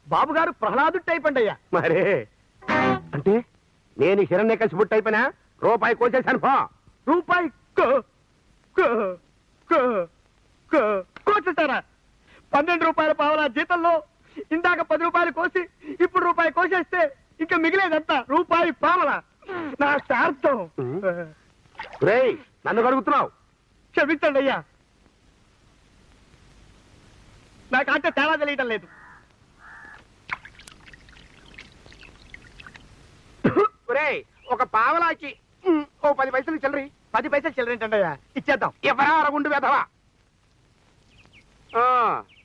బాబు గారు ప్రహ్లాదు టైప్ అండి అయ్యా మరే అంటే నేను హిరణ్య కసిపుట్టు అయిపోయినా రూపాయి కోసేశాను పో రూపాయి కో- కో- కో- కో- కోసేస్తారా పన్నెండు రూపాయల పావలా జీతంలో ఇందాక పది రూపాయలు కోసి ఇప్పుడు రూపాయి కోసేస్తే ఇంకా మిగిలేదంతా రూపాయి పావల నా శార్థం రేయ్ నన్ను అడుగుతున్నావు క్షమించండి అయ్యా నాకంటే తేడా తెలియటం లేదు రేయ్ ఒక పావలాకి ఉమ్, ఓ పది పైసలు చిల్లరి పది పైసలు చిల్లరేంటండి అయ్యా ఇచ్చేద్దాం ఎవరా అరగుండు వెధవా ఆ.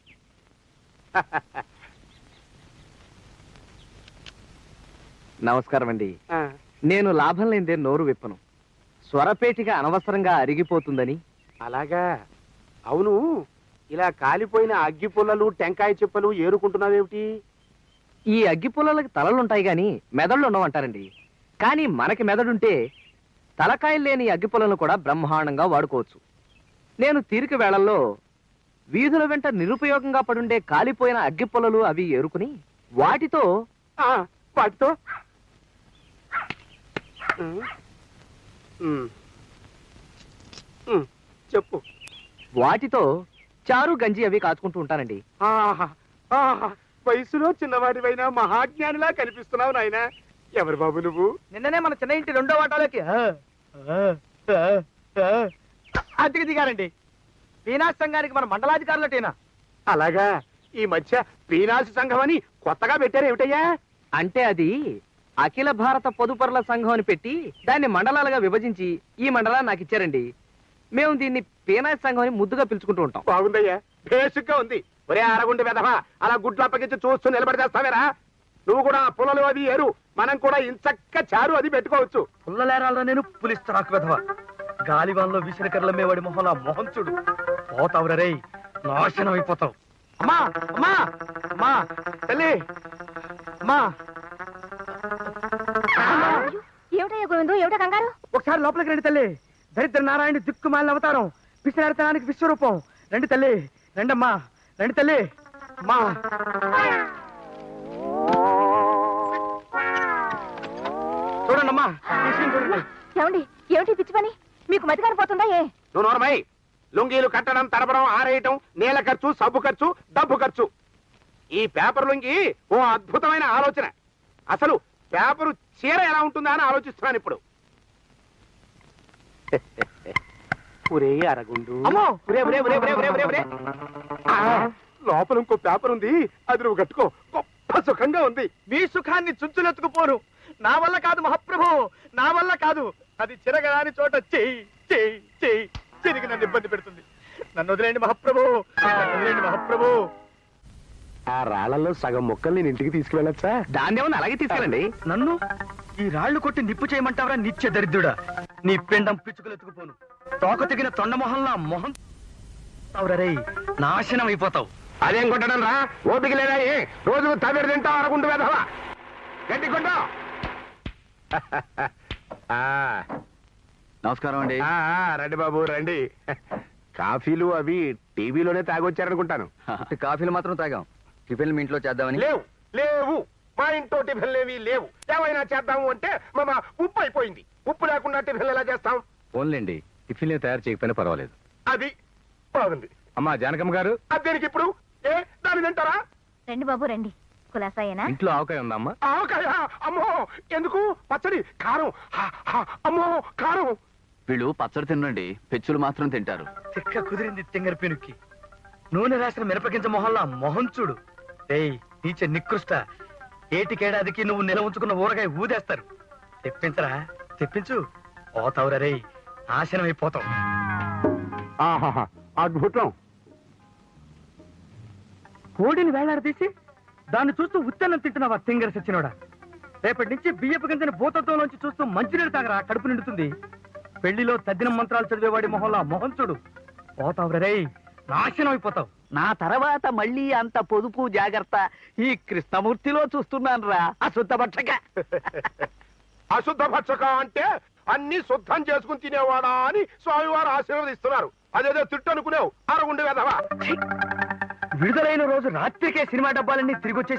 నమస్కారం అండి ఆ. నేను లాభం లేదే నోరు విప్పను స్వరపేటిగా అనవసరంగా అరిగిపోతుందని అలాగా అవును ఇలా కాలిపోయిన అగ్గి పుల్లలు టెంకాయ చిప్పలు ఏరుకుంటున్నావేమిటి ఈ అగ్గి పుల్లలకి తలలుంటాయి గాని మెదళ్ళు ఉండవంటారండి కానీ మనకి మెదడుంటే తలకాయలు లేని అగ్గి పుల్లలను కూడా బ్రహ్మాండంగా వాడుకోవచ్చు నేను తీరిక వేళల్లో వీధుల వెంట నిరుపయోగంగా పడుండే కాలిపోయిన అగ్గి పుల్లలు అవి ఏరుకుని వాటితో ఆ, వాటితో ఉమ్. ఉమ్. ఉమ్, చెప్పు వాటితో చారు గంజి అవి కాచుకుంటూ ఉంటానండి ఆహా, ఆహా, వయసులో చిన్నవాడివైనా మహాజ్ఞానిలా కనిపిస్తున్నావు నాయన ఎవరు బాబు నువ్వు నిన్ననే మన చిన్న ఇంటి రెండో వాటాలోకి ఆ, ఆ, ఆ, ఆ, అద్దెకి దిగారండి వీనాశ్ సంఘానికి మన మండలాధికారులటేనా అలాగా ఈ మధ్య ప్రీనాశి సంఘం అని కొత్తగా పెట్టారు ఏమిటయ్యా అంటే అది అఖిల భారత పొదుపరుల సంఘం అని పెట్టి దాన్ని మండలాలుగా విభజించి ఈ మండలాన్ని నాకు ఇచ్చారండి మేము దీన్ని పీనాయ్ సంఘం అని ముద్దుగా పిలుచుకుంటూ ఉంటాం బాగుందయ్యా బేసిక్గా ఉంది ఒరే అరగుండి వెధవా అలా గుడ్లు అప్పగించి చూస్తూ నిలబడి చేస్తావేరా నువ్వు కూడా ఆ పుల్లలు అది ఏరు మనం కూడా ఇంచక్క చారు అది పెట్టుకోవచ్చు పుల్లలేరాలో నేను పులిస్తరాకు వెధవ గాలివాన్లో విసిరికర్ల మేవాడి మొహంలో మొహం చూడు పోతావురా రేయ్ నాశనం అయిపోతావు అమ్మా అమ్మా అమ్మా తల్లి అమ్మా ఏమిటయ్యా గోవిందు ఏమిటా కంగారు ఒకసారి లోపలికి రండి తల్లి దరిద్ర నారాయణ దిక్కుమాలిన అవతారం పిసినారితనానికి విశ్వరూపం రండి తల్లి రండమ్మా రండి తల్లి అమ్మా చూడండమ్మా ఈ సీన్ చూడండి ఏమండి ఏమిటి ఈ పిచ్చి పని మీకు మతి కానిపోతుందా ఏ నువ్వు నోరమై లుంగీలు కట్టడం తడపడం ఆరేయటం నీళ్ళ ఖర్చు సబ్బు ఖర్చు డబ్బు ఖర్చు ఈ పేపర్ లుంగి ఓ అద్భుతమైన ఆలోచన అసలు పేపరు చీర ఎలా ఉంటుందా అని ఆలోచిస్తున్నాను ఇప్పుడు ఒరే అరగుండు అమ్మో! ఒరే, ఒరే, ఒరే, ఒరే, ఒరే, ఒరే, ఒరే. ఆ, లోపల ఇంకో పేపర్ ఉంది అది నువ్వు కట్టుకో గొప్ప సుఖంగా ఉంది మీ సుఖాన్ని చుంచులెత్తుకుపోను నా వల్ల కాదు మహాప్రభు నా వల్ల కాదు అది చిరగరాని చోట చెయ్యి చెయ్యి చెయ్యి తిరిగి నన్ను ఇబ్బంది పెడుతుంది నన్ను వదిలేండి మహాప్రభు నన్ను వదిలేండి మహాప్రభు ఆ రాళ్లలో సగం మొక్కలు నేను ఇంటికి తీసుకువెళ్ళచ్చా దాన్ని ఏమన్నా అలాగే తీసుకెళ్ళండి నన్ను ఈ రాళ్లు కొట్టి నిప్పు చేయమంటావరా నిత్య దరిద్రుడా నీ పిండం పిచ్చుకలెత్తుకుపోను తోక తెగిన తొండమొహంలా మొహం అవురా రేయ్ నాశనం అయిపోతావు అదేం కొట్టడం రా ఓపిక లేదా ఏ? రోజు తమిడి తింటావు అరగుండు వేధవా గడ్డి కొట్టు ఆ, నమస్కారం అండి ఆ, ఆ, రండి బాబు రండి కాఫీలు అవి టీవీలోనే తాగొచ్చారనుకుంటాను కాఫీలు మాత్రం తాగాం టిఫిన్ మీ ఇంట్లో చేద్దామని లేవు లేవు మా ఇంట్లో టిఫిన్లేవి లేవు ఏమైనా చేద్దాము అంటే మామ ఉప్పు అయిపోయింది ఉప్పు లేకుండా టిఫిన్లు ఎలా చేస్తాం ఓన్లేండి టిఫిన్లు తయారు చేయకపోయినా పర్వాలేదు అది బాగుంది అమ్మా జానకమ్మ గారు అది దేనికి ఇప్పుడు ఏ దాని తింటారా రండి బాబు రండి కులాసాయేనా ఇంట్లో ఆవకాయ ఉందా అమ్మా ఆవకాయ అమ్మో ఎందుకు పచ్చడి కారం హా, హా, అమ్మో కారం వీళ్ళు పచ్చడి తినండి పెచ్చులు మాత్రం తింటారు తిక్క కుదిరింది తింగర పెనుక్కి నూనె రాసిన మిరపగింజ మొహంలా మొహం చూడు ఏయ్ నీచ నికృష్ట ఏటికేడాదికి నువ్వు నిల ఉంచుకున్న ఊరగాయ ఊదేస్తారు తెప్పించరా తెప్పించు పోతావురా రేయ్ నాశనం అయిపోతావు ఆహాహా అద్భుతం కోడిని వేలాడదీసి దాన్ని చూస్తూ ఉత్తన్నం తింటున్నావా తింగర సచ్చినోడా రేపటి నుంచి బియ్యపు గింజని భూతత్వంలోంచి చూస్తూ మంచినీళ్ళు తాగరా కడుపు నిండుతుంది పెళ్లిలో తద్దినం మంత్రాలు చదివేవాడి మొహంలా మొహం చూడు పోతావురా రేయ్ నాశనం అయిపోతావు నా తర్వాత మళ్ళీ అంత పొదుపు జాగ్రత్త ఈ కృష్ణమూర్తిలో చూస్తున్నాను రా అశుద్ధపక్షక అశుద్ధ భక్షక అంటే అన్ని శుద్ధం చేసుకుని తినేవాడా అని స్వామివారు ఆశీర్వదిస్తున్నారు అదేదో తిట్టు అనుకునేవు అరగుండు వెధవా విడుదలైన రోజు రాత్రికే సినిమా డబ్బాలన్నీ తిరిగి